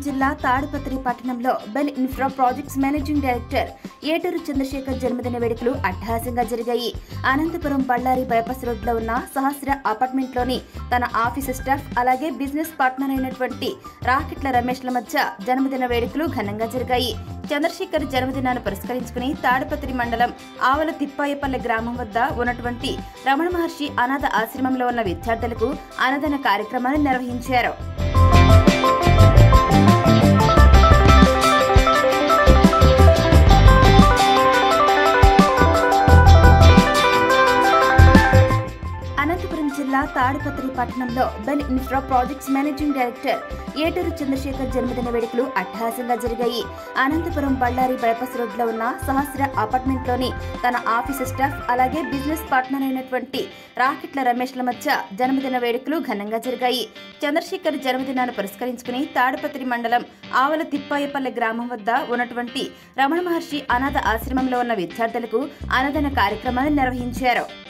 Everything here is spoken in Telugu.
జిల్లా తాడిపత్రి పట్టణంలో Bell infra projects managing director Eturu Chandrasekhar జన్మదిన వేడుకలు అట్టహాసంగా జరిగాయి అనంతపురం బళ్ళారి బైపాస్ రోడ్లో ఉన్న సహస్ర అపార్ట్మెంట్లోని తన ఆఫీసు స్టాఫ్ అలాగే బిజినెస్ పార్ట్నర్ అయినటువంటి రాకెట్ల రమేష్ల మధ్య జన్మదిన వేడుకలు ఘనంగా జరిగాయి చంద్రశేఖర్ జన్మదినాన్ని పురస్కరించుకుని తాడిపత్రి మండలం ఆవల తిప్పాయపల్లె గ్రామం వద్ద ఉన్నటువంటి రమణ మహర్షి అనాథ ఆశ్రమంలో ఉన్న విద్యార్థులకు అన్నదాన కార్యక్రమాన్ని నిర్వహించారు అనంతపురం జిల్లా తాడిపత్రి పట్టణంలో Bell infra projects managing director Eturu Chandrasekhar జన్మదిన వేడుకలు అట్టహాసంగా జరిగాయి అనంతపురం బళ్ళారి బైపాస్ రోడ్లో ఉన్న సహస్ర అపార్ట్మెంట్లోని తన ఆఫీసు స్టాఫ్ అలాగే బిజినెస్ పార్ట్నర్ అయినటువంటి రాకెట్ల రమేష్ల మధ్య జన్మదిన వేడుకలు ఘనంగా జరిగాయి చంద్రశేఖర్ జన్మదినాన్ని పురస్కరించుకుని తాడిపత్రి మండలం ఆవల తిప్పాయపల్లె గ్రామం వద్ద ఉన్నటువంటి రమణ మహర్షి అనాథ ఆశ్రమంలో ఉన్న విద్యార్థులకు అన్నదాన కార్యక్రమాన్ని నిర్వహించారు